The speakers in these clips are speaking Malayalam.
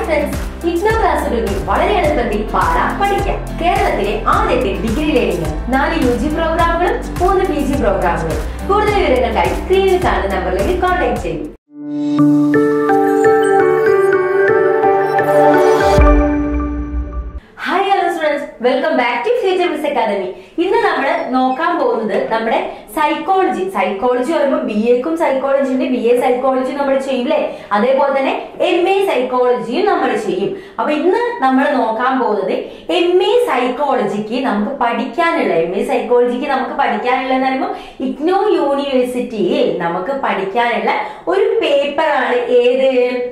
ഫ്രണ്ട്സ് ഇഗ്നോ ക്ലാസ്സുകളിൽ വളരെ എളുപ്പത്തിൽ പാടാൻ പഠിക്കാം കേരളത്തിലെ ആദ്യത്തെ ഡിഗ്രി ലേണിംഗ് നാല് യു ജി പ്രോഗ്രാമുകളും മൂന്ന് പി ജി പ്രോഗ്രാമുകളും കൂടുതൽ വിവരങ്ങൾക്കായി സ്ക്രീനിൽ കാണുന്ന നമ്പറിലേക്ക് കോൺടാക്ട് ചെയ്യും hi hello students welcome back to future miss academy ഇന്ന് നമ്മൾ നോക്കാൻ പോകുന്നത് നമ്മുടെ സൈക്കോളജി സൈക്കോളജി പറയുമ്പോൾ ബി എക്കും സൈക്കോളജി ഉണ്ട് ബി എ സൈക്കോളജി നമ്മൾ ചെയ്യില്ലേ അതേപോലെ തന്നെ എം എ സൈക്കോളജിയും നമ്മൾ ചെയ്യും അപ്പൊ ഇന്ന് നമ്മൾ നോക്കാൻ പോകുന്നത് എം എ സൈക്കോളജിക്ക് നമുക്ക് പഠിക്കാനുള്ള എം എ സൈക്കോളജിക്ക് നമുക്ക് പഠിക്കാനുള്ള എന്ന് പറയുമ്പോൾ ഇഗ്നോ യൂണിവേഴ്സിറ്റിയിൽ നമുക്ക് പഠിക്കാനുള്ള ഒരു പേപ്പറാണ് ഏത്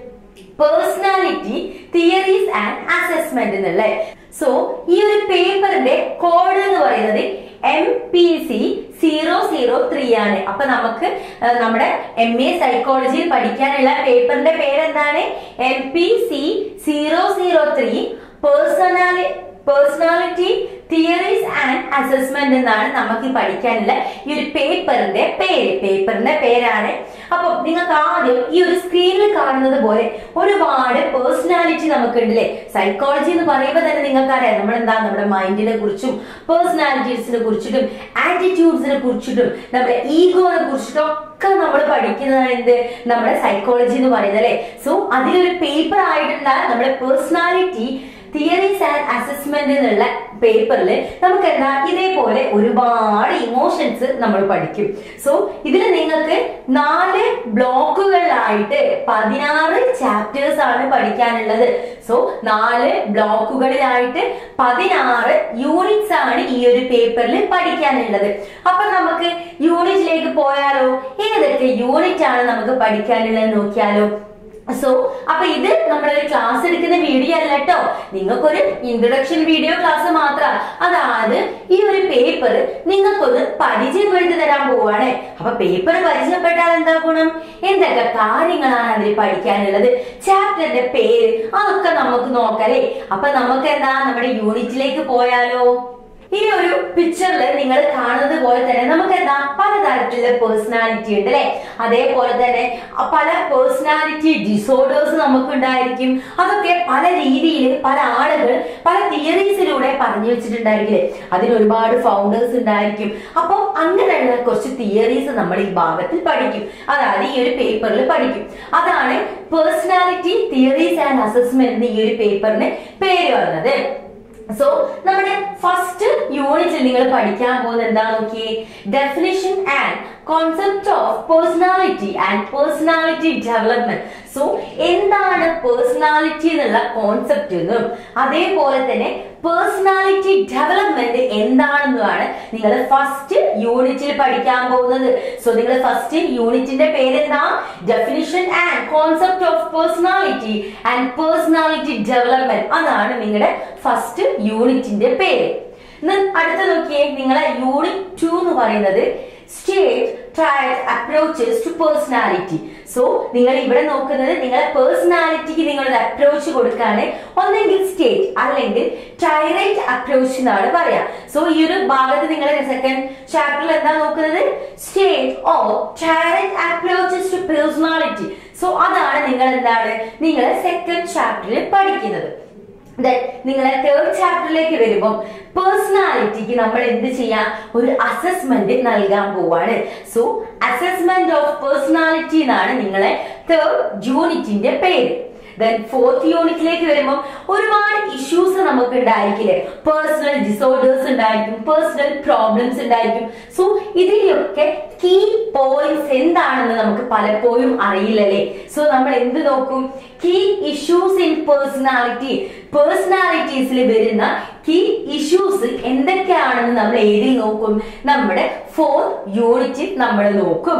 പേഴ്സണാലിറ്റി തിയറീസ് ആൻഡ് അസസ്മെന്റ് എന്നുള്ള സോ ഈ ഒരു പേപ്പറിന്റെ കോഡ് എന്ന് പറയുന്നത് M P C zero zero three ആണ് അപ്പൊ നമുക്ക് ആ, നമ്മുടെ എം എ സൈക്കോളജിയിൽ പഠിക്കാനുള്ള പേപ്പറിന്റെ പേരെന്താണ് M P C zero zero three personality personality theories and assessment എന്നാണ് നമുക്ക് പഠിക്കാനുള്ള ഈ ഒരു പേപ്പറിന്റെ പേര് പേപ്പറിന്റെ പേരാണ് അപ്പൊ നിങ്ങൾക്ക് ആദ്യം ഈ ഒരു സ്ക്രീനിൽ കാണുന്നത് പോലെ ഒരുപാട് പേഴ്സണാലിറ്റി നമുക്ക് ഉണ്ടല്ലേ സൈക്കോളജി എന്ന് പറയുമ്പോൾ തന്നെ നിങ്ങൾക്കറിയാം നമ്മൾ എന്താ നമ്മുടെ മൈൻഡിനെ കുറിച്ചും പേഴ്സണാലിറ്റീസിനെ കുറിച്ചിട്ടും ആറ്റിറ്റ്യൂഡ്സിനെ കുറിച്ചിട്ടും നമ്മുടെ ഈഗോനെ കുറിച്ചിട്ടും ഒക്കെ നമ്മൾ പഠിക്കുന്നതാണ് എന്ത് നമ്മുടെ സൈക്കോളജി എന്ന് പറയുന്നത് അല്ലെ സോ അതിലൊരു പേപ്പർ ആയിട്ടുള്ള നമ്മുടെ പേഴ്സണാലിറ്റി തിയറീസ് ആൻഡ് അസസ്മെന്റ് എന്നുള്ള പേപ്പറിൽ നമുക്ക് എന്താ ഇതേപോലെ ഒരുപാട് ഇമോഷൻസ് നമ്മൾ പഠിക്കും സോ ഇതിൽ നിങ്ങൾക്ക് നാല് ബ്ലോക്കുകളിലായിട്ട് പതിനാറ് ചാപ്റ്റേഴ്സ് ആണ് പഠിക്കാനുള്ളത് സോ നാല് ബ്ലോക്കുകളിലായിട്ട് പതിനാറ് യൂണിറ്റ്സ് ആണ് ഈ ഒരു പേപ്പറിൽ പഠിക്കാനുള്ളത് അപ്പൊ നമുക്ക് യൂണിറ്റിലേക്ക് പോയാലോ ഏതൊക്കെ യൂണിറ്റ് ആണ് നമുക്ക് പഠിക്കാനുള്ളത് നോക്കിയാലോ സോ അപ്പൊ ഇത് നമ്മുടെ ഒരു ക്ലാസ് എടുക്കുന്ന വീഡിയോ അല്ല കേട്ടോ നിങ്ങൾക്കൊരു ഇൻട്രൊഡക്ഷൻ വീഡിയോ ക്ലാസ് മാത്രം അതായത് ഈ ഒരു പേപ്പർ നിങ്ങൾക്കൊന്ന് പരിചയപ്പെടുത്തി തരാൻ പോവാണ് അപ്പൊ പേപ്പർ പരിചയപ്പെട്ടാൽ എന്താ ഗുണം എന്തൊക്കെ കാര്യങ്ങളാണ് അതിൽ പഠിക്കാനുള്ളത് ചാപ്റ്ററിന്റെ പേര് അതൊക്കെ നമുക്ക് നോക്കലേ അപ്പൊ നമുക്ക് എന്താ നമ്മുടെ യൂണിറ്റിലേക്ക് പോയാലോ ഈ ഒരു പിക്ചറിൽ നിങ്ങൾ കാണുന്നത് പോലെ തന്നെ നമുക്ക് എന്താ പലതരത്തിലുള്ള പേഴ്സണാലിറ്റി ഉണ്ട് അല്ലെ അതേപോലെ തന്നെ പല പേഴ്സണാലിറ്റി ഡിസോർഡേഴ്സ് നമുക്ക് ഉണ്ടായിരിക്കും അതൊക്കെ പല രീതിയിൽ പല ആളുകൾ പല തിയറീസിലൂടെ പറഞ്ഞു വെച്ചിട്ടുണ്ടായിരിക്കില്ലേ അതിന് ഒരുപാട് ഫൗണ്ടേഴ്സ് ഉണ്ടായിരിക്കും അപ്പോൾ അങ്ങനെയുള്ള കുറച്ച് തിയറീസ് നമ്മൾ ഈ ഭാഗത്തിൽ പഠിക്കും അതായത് ഈ ഒരു പേപ്പറിൽ പഠിക്കും അതാണ് പേഴ്സണാലിറ്റി തിയറീസ് ആൻഡ് അസസ്മെന്റ് ഈ ഒരു പേപ്പറിന് പേര് വന്നത് സോ നമ്മുടെ ഫസ്റ്റ് യൂണിറ്റിൽ നിങ്ങൾ പഠിക്കാൻ പോകുന്നത് എന്താ നോക്കിയേ definition and concept of personality and personality development so എന്താണ് പേഴ്സണാലിറ്റി എന്നുള്ള കോൺസെപ്റ്റ് എന്നും അതേപോലെ തന്നെ പേഴ്സണാലിറ്റി ഡെവലപ്മെന്റ് എന്താണെന്നുമാണ് നിങ്ങൾ ഫസ്റ്റ് യൂണിറ്റിൽ പഠിക്കാൻ പോകുന്നത് സോ നിങ്ങൾ ഫസ്റ്റ് യൂണിറ്റിന്റെ പേരെന്താ definition and concept of personality and personality development അതാണ് നിങ്ങളുടെ ഫസ്റ്റ് യൂണിറ്റിന്റെ പേര് ഇന്ന് അടുത്ത നോക്കിയേ നിങ്ങളെ യൂണിറ്റ് ടു എന്ന് പറയുന്നത് state trait approaches to personality so നിങ്ങൾ ഇവിടെ നോക്കുന്നത് നിങ്ങളെ പേഴ്സണാലിറ്റിക്ക് നിങ്ങളൊരു അപ്രോച്ച് കൊടുക്കാണ് ഒന്നെങ്കിൽ സ്റ്റേറ്റ് അല്ലെങ്കിൽ ട്രൈറൈറ്റ് അപ്രോച്ച് എന്നാണ് പറയാ സോ ഈ ഒരു ഭാഗത്ത് നിങ്ങൾ സെക്കൻഡ് ചാപ്റ്ററിൽ എന്താ നോക്കുന്നത് state or trait approaches to personality so അതാണ് നിങ്ങൾ എന്താണ് നിങ്ങൾ സെക്കൻഡ് ചാപ്റ്ററിൽ പഠിക്കുന്നത് Then നിങ്ങളെ തേർഡ് ചാപ്റ്ററിലേക്ക് വരുമ്പോൾ പേഴ്സണാലിറ്റിക്ക് നമ്മൾ എന്ത് ചെയ്യാം ഒരു അസസ്മെന്റ് നൽകാൻ പോവാണ് സോ അസസ്മെന്റ് ഓഫ് പേഴ്സണാലിറ്റി എന്നാണ് നിങ്ങളെ തേർഡ് യൂണിറ്റിന്റെ പേര് ദെൻ ഫോർത്ത് യൂണിറ്റിലേക്ക് വരുമ്പോൾ ഒരുപാട് ഇഷ്യൂസ് നമുക്ക് ഉണ്ടായിരിക്കില്ലേ പേഴ്സണൽ ഡിസോർഡേഴ്സ് ഉണ്ടായിരിക്കും പേഴ്സണൽ പ്രോബ്ലംസ് ഉണ്ടായിരിക്കും സോ ഇതിലൊക്കെ കീ പോയിന്റ്സ് എന്താണെന്ന് നമുക്ക് പലപ്പോഴും അറിയില്ലല്ലേ സോ നമ്മൾ എന്ത് നോക്കും കീ ഇഷ്യൂസ് ഇൻ പേഴ്സണാലിറ്റി പേഴ്സണാലിറ്റീസിൽ വരുന്ന കീ ഇഷ്യൂസ് എന്തൊക്കെയാണെന്ന് നമ്മൾ ഏതിൽ നോക്കും നമ്മുടെ ഫോർത്ത് യൂണിറ്റ് നമ്മൾ നോക്കും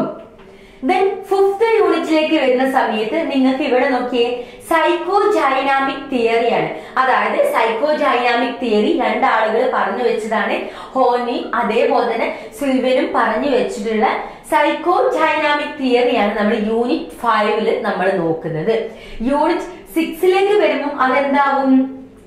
ദെൻ ഫിഫ്ത് യൂണിറ്റിലേക്ക് വരുന്ന സമയത്ത് നിങ്ങൾക്ക് ഇവിടെ നോക്കിയേ സൈക്കോ ഡൈനാമിക് തിയറിയാണ് അതായത് സൈക്കോ ഡൈനാമിക് തിയറി രണ്ടാളുകൾ പറഞ്ഞു വെച്ചതാണ് ഹോനി അതേപോലെ തന്നെ സിൽവനും പറഞ്ഞു വെച്ചിട്ടുള്ള സൈക്കോ ഡൈനാമിക് തിയറിയാണ് നമ്മൾ യൂണിറ്റ് ഫൈവില് നമ്മൾ നോക്കുന്നത് യൂണിറ്റ് സിക്സിലേക്ക് വരുമ്പോൾ അതെന്താവും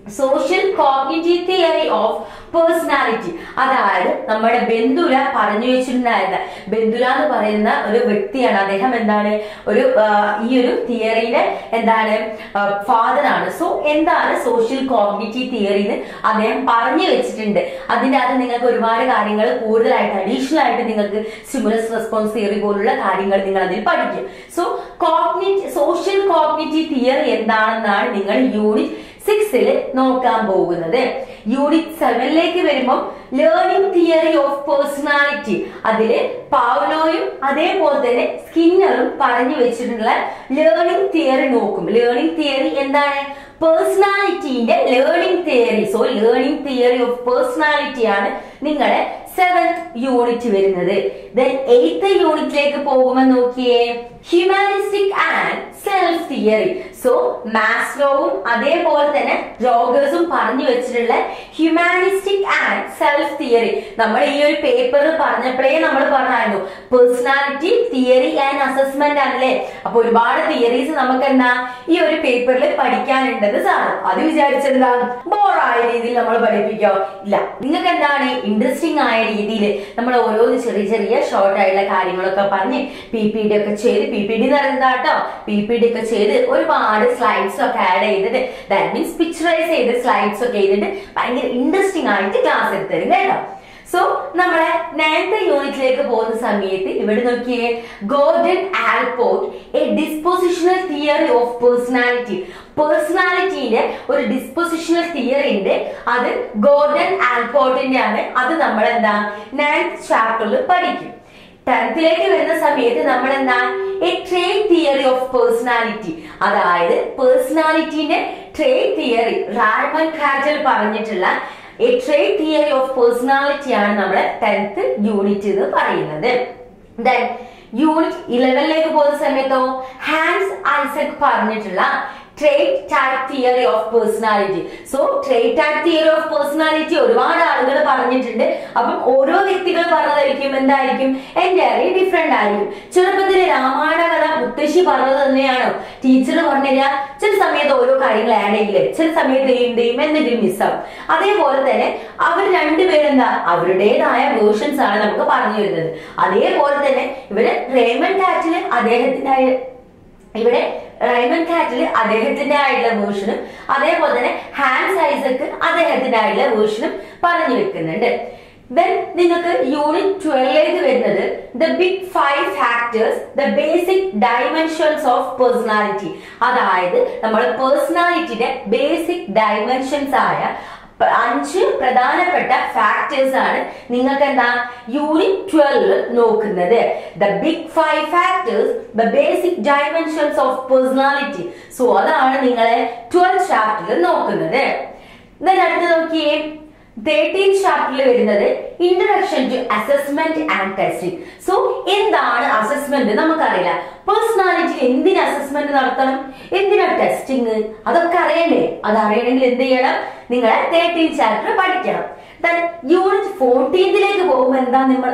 social cognitive theory of personality അതായത് നമ്മുടെ ബന്ധുല പറഞ്ഞു വെച്ചിട്ടുണ്ടായിരുന്ന ബന്ധുല എന്ന് പറയുന്ന ഒരു വ്യക്തിയാണ് അദ്ദേഹം എന്താണ് ഒരു ആ, ഈ ഒരു തിയറിയുടെ എന്താണ് ഫാദർ ആണ് സോ എന്താണ് സോഷ്യൽ കോഗ്നിറ്റീവ് തിയറി എന്ന് അദ്ദേഹം പറഞ്ഞു വെച്ചിട്ടുണ്ട് അതിന്റെ അത് നിങ്ങൾക്ക് ഒരുപാട് കാര്യങ്ങൾ കൂടുതലായിട്ട് അഡീഷണൽ ആയിട്ട് നിങ്ങൾക്ക് സ്റ്റിമുലസ് റെസ്പോൺസ് തിയറി പോലുള്ള കാര്യങ്ങൾ നിങ്ങൾ അതിൽ പഠിക്കും so cognitive social cognitive theory എന്താണെന്നാണ് നിങ്ങൾ യൂണിറ്റ് സിക്സിൽ നോക്കാൻ പോകുന്നത് യൂണിറ്റ് സെവനിലേക്ക് വരുമ്പോൾ ലേണിംഗ് തിയറി ഓഫ് പേഴ്സണാലിറ്റി അതില് പാവലോയും അതേപോലെ തന്നെ സ്കിന്നറും പറഞ്ഞു വെച്ചിട്ടുള്ള ലേണിംഗ് തിയറി നോക്കും ലേണിംഗ് തിയറി എന്താണ് പേഴ്സണാലിറ്റിന്റെ learning theory so learning theory of personality ആണ് നിങ്ങളുടെ സെവൻത് യൂണിറ്റ് വരുന്നത് ദെൻ എയ്ത്ത് യൂണിറ്റിലേക്ക് പോകുമ്പോൾ നോക്കിയേ humanistic and self theory so മാസ്ലോവും അതേപോലെ തന്നെ ജോഗേഴ്സും പറഞ്ഞു വെച്ചിട്ടുള്ള ഹ്യൂമാനിസ്റ്റിക് ആൻഡ് സെൽഫ് തിയറി നമ്മൾ ഈ ഒരു പേപ്പർ പറഞ്ഞപ്പോഴേ നമ്മൾ പറഞ്ഞായിരുന്നു പേഴ്സണാലിറ്റി തിയറി ആൻഡ് അസസ്മെന്റ് ആണല്ലേ അപ്പൊ ഒരുപാട് തിയറീസ് നമുക്ക് എന്താ ഈ ഒരു പേപ്പറിൽ പഠിക്കാനുണ്ടെന്ന് സാറ് അത് വിചാരിച്ചെന്താ ബോറായ രീതിയിൽ നമ്മൾ പഠിപ്പിക്കോ ഇല്ല നിങ്ങൾക്ക് എന്താണ് ഇൻട്രസ്റ്റിംഗ് ആയ രീതിയിൽ നമ്മൾ ഓരോന്ന് ചെറിയ ചെറിയ ഷോർട്ട് ആയിട്ടുള്ള കാര്യങ്ങളൊക്കെ പറഞ്ഞ് പി പി ഡി ഒക്കെ ചെയ്ത് പി പി ഡി കേട്ടോ പി പി ഡി ഒക്കെ ചെയ്ത് ഒരുപാട് സ്ലൈഡ്സ് ഒക്കെ ആഡ് ചെയ്തിട്ട് ദാറ്റ് മീൻസ് പിക്ചറൈസ് ചെയ്ത് സ്ലൈഡ്സ് ഒക്കെ ചെയ്തിട്ട് ഭയങ്കര ഇൻട്രസ്റ്റിംഗ് ആയിട്ട് ക്ലാസ് എടുത്തരും കേട്ടോ സോ നമ്മളെ നയൻത്ത് യൂണിറ്റിലേക്ക് പോകുന്ന സമയത്ത് ഇവിടെ നോക്കിയേ Gordon Allport a dispositional theory of personality പേഴ്സണാലിറ്റിന്റെ ഒരു ഡിസ്പോസിഷണൽ തിയറി ഉണ്ട് അത് ഗോർഡൻ ആൽപോർട്ടിന്റെ ആണ് അത് നമ്മൾ എന്താ നയൻത് ചാപ്റ്ററിൽ പഠിക്കും ടെൻത്തിലേക്ക് വരുന്ന സമയത്ത് നമ്മൾ എന്താ a trait theory of personality അതായത് പേഴ്സണാലിറ്റിന്റെ ട്രേഡ് തിയറി റാഡ്മൻ കാറ്റൽ പറഞ്ഞിട്ടുള്ള a trait theory of personality ആണ് നമ്മുടെ ടെൻത്ത് യൂണിറ്റ് എന്ന് പറയുന്നത് ദെൻ യൂണിറ്റ് ഇലവനിലേക്ക് പോകുന്ന സമയത്തോ ഹാൻസ് ഐസക് പറഞ്ഞിട്ടുള്ള trait type theory of personality so trait type theory of personality ഒരുപാട് ആളുകൾ പറഞ്ഞിട്ടുണ്ട് അപ്പം ഓരോ വ്യക്തികൾ പറഞ്ഞതായിരിക്കും എന്തായിരിക്കും എൻറ്റയർലി ഡിഫറെന്റ് ആയിരിക്കും ചെറുപ്പത്തിൽ രാമായണ കഥ മുത്തശ്ശി പറഞ്ഞത് തന്നെയാണോ ടീച്ചർ പറഞ്ഞുതരാ ചില സമയത്ത് ഓരോ കാര്യങ്ങൾ ആഡ് ചെയ്യില്ലേ ചില സമയത്ത് എന്ത് ചെയ്യും എന്തെങ്കിലും മിസ്സാവും അതേപോലെ തന്നെ അവർ രണ്ടുപേരെന്താ അവരുടേതായ വേർഷൻസ് ആണ് നമുക്ക് പറഞ്ഞു തരുന്നത് അതേപോലെ തന്നെ ഇവര് റേമൻ ടാറ്റില് അദ്ദേഹത്തിനായ ഇവിടെ റൈമൻ കാറ്റിൽ അദ്ദേഹത്തിന്റെ ആയിട്ടുള്ള വേർഷനും അതേപോലെ തന്നെ ഹാൻസ് ഐസക്ക് അദ്ദേഹത്തിന്റെ ആയിട്ടുള്ള വേർഷനും പറഞ്ഞു വെക്കുന്നുണ്ട് ദെൻ നിങ്ങൾക്ക് യൂണിറ്റ് ട്വൽവിലേക്ക് വരുന്നത് the big five factors the basic dimensions of personality അതായത് നമ്മൾ പേഴ്സണാലിറ്റിയുടെ ബേസിക് ഡയമെൻഷൻസ് ആയ പ- അഞ്ച് പ്രധാനപ്പെട്ട ഫാക്ടേഴ്സ് ആണ് നിങ്ങൾക്ക് എന്താ യൂണിറ്റ് ട്വൽവ് നോക്കുന്നത് the big five factors the basic dimensions of personality so അതാണ് നിങ്ങളെ ട്വൽവ് ചാപ്റ്ററിൽ നോക്കുന്നത് then അടുത്ത് നോക്കിയേ തേർട്ടീൻ ചാപ്റ്ററിൽ വരുന്നത് introduction to assessment and testing so എന്താണ് അസസ്മെന്റ് നമുക്കറിയില്ല പേഴ്സണാലിറ്റി എന്തിന് അസസ്മെന്റ് നടത്തണം എന്തിനാ ടെസ്റ്റിംഗ് അതൊക്കെ അറിയണ്ടേ അത് അറിയണമെങ്കിൽ എന്ത് ചെയ്യണം നിങ്ങളെ തേർട്ടീൻ ചാപ്റ്റർ പഠിക്കണം യൂണിറ്റ് ഫോർട്ടീൻത്തിലേക്ക് പോകുമ്പോൾ എന്താ നിങ്ങൾ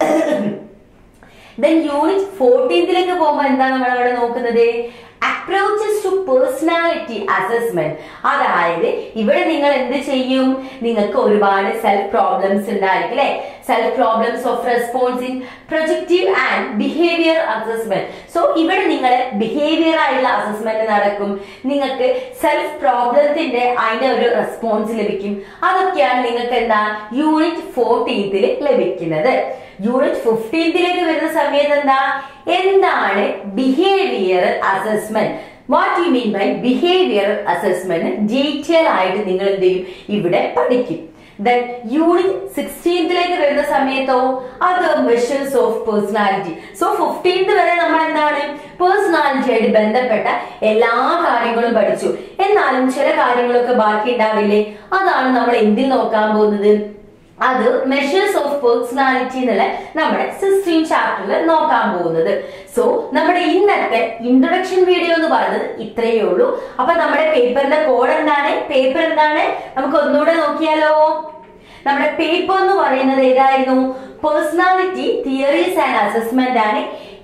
ദെൻ യൂണിറ്റ് ഫോർട്ടീൻത്തിലേക്ക് പോകുമ്പോൾ എന്താ നമ്മൾ അവിടെ നോക്കുന്നത് അപ്രോച്ചസ് ടു പേഴ്സണാലിറ്റി അസസ്മെന്റ് അതായത് ഇവിടെ നിങ്ങൾ എന്ത് ചെയ്യും നിങ്ങൾക്ക് ഒരുപാട് സെൽഫ് പ്രോബ്ലംസ് ഉണ്ടായിരിക്കും അല്ലെ self problems of response in projective and behaviour assessment so ഇവിടെ നിങ്ങൾ ബിഹേവിയർ ആയിട്ടുള്ള അസസ്മെന്റ് നടക്കും നിങ്ങൾക്ക് സെൽഫ് പ്രോബ്ലത്തിന്റെ അതിന്റെ ഒരു റെസ്പോൺസ് ലഭിക്കും അതൊക്കെയാണ് നിങ്ങൾക്ക് എന്താ യൂണിറ്റ് ഫോർട്ടീൻത്തിൽ ലഭിക്കുന്നത് യൂണിറ്റ് ഫിഫ്റ്റീൻത്തിലേക്ക് വരുന്ന സമയത്ത് എന്താ എന്താണ് behaviour assessment what you mean by behaviour assessment detail ആയിട്ട് നിങ്ങൾ എന്ത് ചെയ്യും ഇവിടെ പഠിക്കും ദെൻ യൂണിറ്റ് സിക്സ്റ്റീൻത്തിലേക്ക് വരുന്ന സമയത്തോ അത് measures of personality so fifteenth വരെ നമ്മൾ എന്താണ് പേഴ്സണാലിറ്റി ആയിട്ട് ബന്ധപ്പെട്ട എല്ലാ കാര്യങ്ങളും പഠിച്ചു എന്നാലും ചില കാര്യങ്ങളൊക്കെ ബാക്കി ഉണ്ടാവില്ലേ അതാണ് നമ്മൾ എന്തിൽ നോക്കാൻ പോകുന്നത് അത് മെഷേഴ്സ് ഓഫ് പേഴ്സണാലിറ്റി എന്നുള്ള നമ്മുടെ സിക്സ്റ്റീൻ ചാപ്റ്ററിൽ നോക്കാൻ പോകുന്നത് സോ നമ്മുടെ ഇന്നത്തെ ഇൻട്രൊഡക്ഷൻ വീഡിയോ എന്ന് പറയുന്നത് ഇത്രയേ ഉള്ളൂ അപ്പൊ നമ്മുടെ പേപ്പറിന്റെ കോഡ് എന്താണ് പേപ്പർ എന്താണ് നമുക്ക് ഒന്നുകൂടെ നോക്കിയാലോ നമ്മുടെ പേപ്പർ എന്ന് പറയുന്നത് ഏതായിരുന്നു പേഴ്സണാലിറ്റി തിയറീസ് ആൻഡ് അസസ്മെന്റ് ആണ്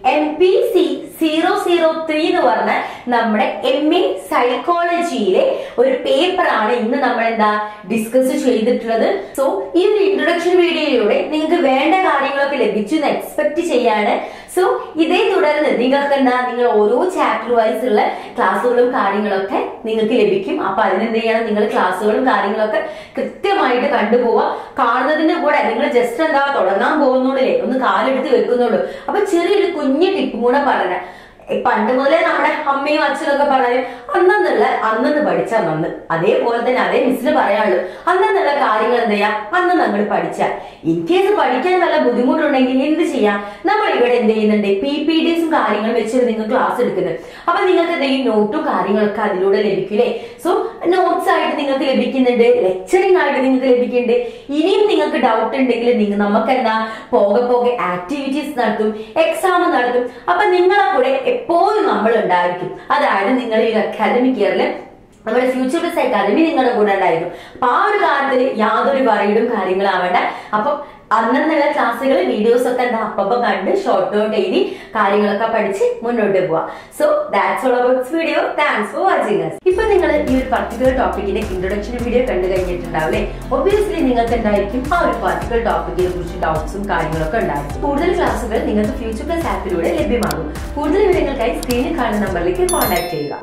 M P C zero zero three എന്ന് പറഞ്ഞ നമ്മുടെ എം എ സൈക്കോളജിയിലെ ഒരു പേപ്പറാണ് ഇന്ന് നമ്മൾ എന്താ ഡിസ്കസ് ചെയ്തിട്ടുള്ളത് സോ ഈ ഒരു ഇൻട്രൊഡക്ഷൻ വീഡിയോയിലൂടെ നിങ്ങൾക്ക് വേണ്ട കാര്യങ്ങളൊക്കെ ലഭിച്ചു എന്ന് എക്സ്പെക്ട് ചെയ്യാണ് സോ ഇതേ തുടർന്ന് നിങ്ങൾക്ക് എന്താ നിങ്ങൾ ഓരോ ചാപ്റ്റർ വൈസ് ഉള്ള ക്ലാസ്സുകളും കാര്യങ്ങളൊക്കെ നിങ്ങൾക്ക് ലഭിക്കും അപ്പൊ അതിനെന്ത് ചെയ്യണം നിങ്ങൾ ക്ലാസ്സുകളും കാര്യങ്ങളൊക്കെ കൃത്യമായിട്ട് കണ്ടുപോവുക കാണുന്നതിന്റെ കൂടെ നിങ്ങൾ ജസ്റ്റ് എന്താ തുടങ്ങാൻ പോകുന്നുള്ളേ ഒന്ന് കാലെടുത്ത് വെക്കുന്നുള്ളൂ അപ്പൊ ചെറിയൊരു കുഞ്ഞു ടിപ്പും കൂടെ പറഞ്ഞ പണ്ട് മുതലേ നമ്മുടെ അമ്മയും അച്ഛനൊക്കെ പറയും അന്നെന്നുള്ള അന്നെന്ന് പഠിച്ചാൽ നന്ന് അതേപോലെ തന്നെ അതേ മിസ്സിന് പറയാനുള്ളൂ അന്നെന്നുള്ള കാര്യങ്ങൾ എന്ത് ചെയ്യാം അന്ന് നമ്മൾ പഠിച്ചാൽ ഇൻ കേസ് പഠിക്കാൻ വല്ല ബുദ്ധിമുട്ടുണ്ടെങ്കിൽ എന്ത് ചെയ്യാം നമ്മൾ ഇവിടെ എന്ത് ചെയ്യുന്നുണ്ട് പി പി ഡിസും കാര്യങ്ങളും വെച്ച് നിങ്ങൾ ക്ലാസ് എടുക്കുന്നത് അപ്പൊ നിങ്ങൾക്ക് എന്തെങ്കിലും നോട്ടും കാര്യങ്ങളൊക്കെ അതിലൂടെ ലഭിക്കില്ലേ സോ നോട്ട്സ് ആയിട്ട് നിങ്ങൾക്ക് ലഭിക്കുന്നുണ്ട് ലെക്ചറിങ് ആയിട്ട് നിങ്ങൾക്ക് ലഭിക്കുന്നുണ്ട് ഇനിയും നിങ്ങൾക്ക് ഡൗട്ട് ഉണ്ടെങ്കിൽ നിങ്ങൾ നമുക്ക് എന്താ പോകെ പോകെ ആക്ടിവിറ്റീസ് നടത്തും എക്സാം നടത്തും അപ്പൊ നിങ്ങളെ കൂടെ എപ്പോഴും നമ്മൾ ഉണ്ടായിരിക്കും അതായത് നിങ്ങൾ ഈ അക്കാദമിക് ഇയറിൽ നമ്മുടെ ഫ്യൂച്ചർ ബസ് അക്കാദമി നിങ്ങളുടെ കൂടെ ഉണ്ടായിരിക്കും അപ്പൊ ആ ഒരു കാര്യത്തിൽ യാതൊരു വറീഡും കാര്യങ്ങളാവേണ്ട അപ്പൊ അന്നുള്ള ക്ലാസ്സുകൾ വീഡിയോസ് ഒക്കെ എന്താ അപ്പം കണ്ട് ഷോർട്ട് ഔട്ട് എഴുതി കാര്യങ്ങളൊക്കെ പഠിച്ച് മുന്നോട്ട് പോവാം so that's all about video thanks for watching us ഇപ്പൊ നിങ്ങൾ ഈ ഒരു പർട്ടിക്കുലർ ടോപ്പിക്കിന്റെ ഇൻട്രൊഡക്ഷൻ വീഡിയോ കണ്ടു കഴിഞ്ഞിട്ടുണ്ടാവില്ലേ ഒബിയസ്ലി നിങ്ങൾക്ക് എന്തായിരിക്കും ആ ഒരു പർട്ടിക്കുലർ ടോപ്പിക്കിനെ കുറിച്ച് ഡൗട്ട്സും കാര്യങ്ങളൊക്കെ ഉണ്ടായിരിക്കും കൂടുതൽ ക്ലാസ്സുകൾ നിങ്ങൾക്ക് ഫ്യൂച്ചർ പ്ലസ് ആപ്പിലൂടെ ലഭ്യമാകും കൂടുതൽ വിവരങ്ങൾക്കായി സ്ക്രീനിൽ കാണുന്ന നമ്പറിലേക്ക് കോൺടാക്ട് ചെയ്യുക